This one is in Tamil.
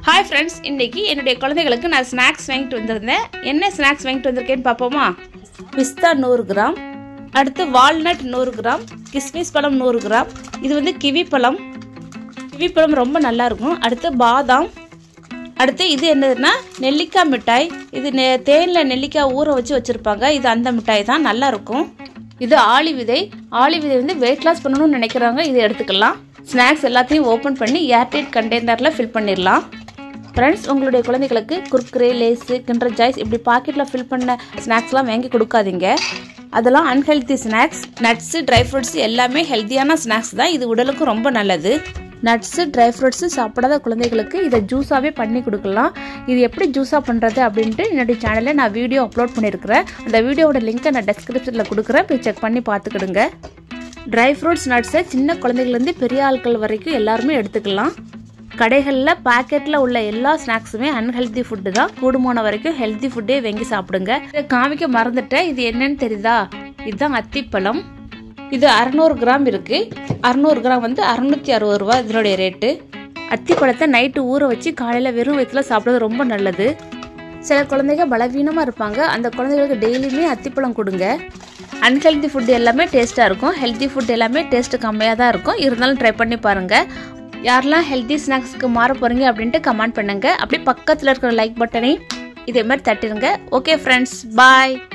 ஹாய் ஃப்ரெண்ட்ஸ் இன்னைக்கு என்னுடைய குழந்தைகளுக்கு நான் ஸ்நாக்ஸ் வாங்கிட்டு வந்திருந்தேன் என்ன ஸ்நாக்ஸ் வாங்கிட்டு வந்திருக்கேன்னு பார்ப்போமா பிஸ்தா நூறு கிராம் அடுத்து வால்நட் நூறு கிராம் கிஸ்மிஸ் பழம் நூறு கிராம் இது வந்து கிவி பழம் கிவி பழம் ரொம்ப நல்லா இருக்கும் அடுத்து பாதாம் அடுத்து இது என்னதுன்னா நெல்லிக்காய் மிட்டாய் இது நெ தேனில் நெல்லிக்காய் ஊற வச்சு வச்சுருப்பாங்க இது அந்த மிட்டாய் தான் நல்லா இருக்கும் இது ஆளி விதை ஆளி விதை வந்து வெயிட் லாஸ் பண்ணணும்னு நினைக்கிறாங்க இது எடுத்துக்கலாம் ஸ்நாக்ஸ் எல்லாத்தையும் ஓப்பன் பண்ணி ஏர்டைட் கண்டெய்னரில் ஃபில் பண்ணிடலாம் ஃப்ரெண்ட்ஸ் உங்களுடைய குழந்தைகளுக்கு குர்குரே லேஸு கிண்டர் ஜாய்ஸ் இப்படி பாக்கெட்டில் ஃபில் பண்ண ஸ்நாக்ஸ்லாம் வாங்கி கொடுக்காதீங்க அதெல்லாம் unhealthy snacks nuts dry fruits எல்லாமே ஹெல்த்தியான ஸ்நாக்ஸ் தான் இது உடலுக்கு ரொம்ப நல்லது நட்ஸு ட்ரை ஃப்ரூட்ஸு சாப்பிடாத குழந்தைகளுக்கு இதை ஜூஸாகவே பண்ணி கொடுக்கலாம் இது எப்படி ஜூஸாக பண்ணுறது அப்படின்ட்டு என்னுடைய சேனலில் நான் வீடியோ அப்லோட் பண்ணியிருக்கிறேன் அந்த வீடியோவோட லிங்க்கை நான் டெஸ்கிரிப்ஷனில் கொடுக்குறேன் போய் செக் பண்ணி பார்த்துக்கிடுங்க ட்ரை ஃப்ரூட்ஸ் நட்ஸை சின்ன குழந்தைகள்லேருந்து பெரிய ஆட்கள் வரைக்கும் எல்லாருமே எடுத்துக்கலாம் கடைகளில் பாக்கெட்டில் உள்ள எல்லா ஸ்நாக்ஸுமே அன்ஹெல்தி ஃபுட்டு தான் கூடுமான வரைக்கும் ஹெல்த்தி ஃபுட்டே வாங்கி சாப்பிடுங்க இதை காமிக்க மறந்துட்டேன் இது என்னன்னு தெரியுதா இதுதான் அத்திப்பழம் இது அறநூறு கிராம் இருக்கு அறநூறு கிராம் வந்து அறுநூத்தி அறுபது ரூபா இதனுடைய ரேட்டு அத்திப்பழத்தை நைட்டு ஊற வச்சு காலையில் வெறும் வயிற்றுல சாப்பிட்றது ரொம்ப நல்லது சில குழந்தைங்க பலவீனமாக இருப்பாங்க அந்த குழந்தைகளுக்கு டெய்லியுமே அத்திப்பழம் கொடுங்க அன்ஹெல்தி ஃபுட் எல்லாமே டேஸ்ட்டாக இருக்கும் ஹெல்த்தி ஃபுட் எல்லாமே டேஸ்ட்டு கம்மியாக தான் இருக்கும் இருந்தாலும் ட்ரை பண்ணி பாருங்கள் யாரெல்லாம் ஹெல்த்தி ஸ்நாக்ஸ்க்கு மாற போகிறீங்க அப்படின்ட்டு கமெண்ட் பண்ணுங்கள் அப்படியே பக்கத்தில் இருக்கிற லைக் பட்டனை இதே மாதிரி தட்டிடுங்க ஓகே ஃப்ரெண்ட்ஸ் பாய்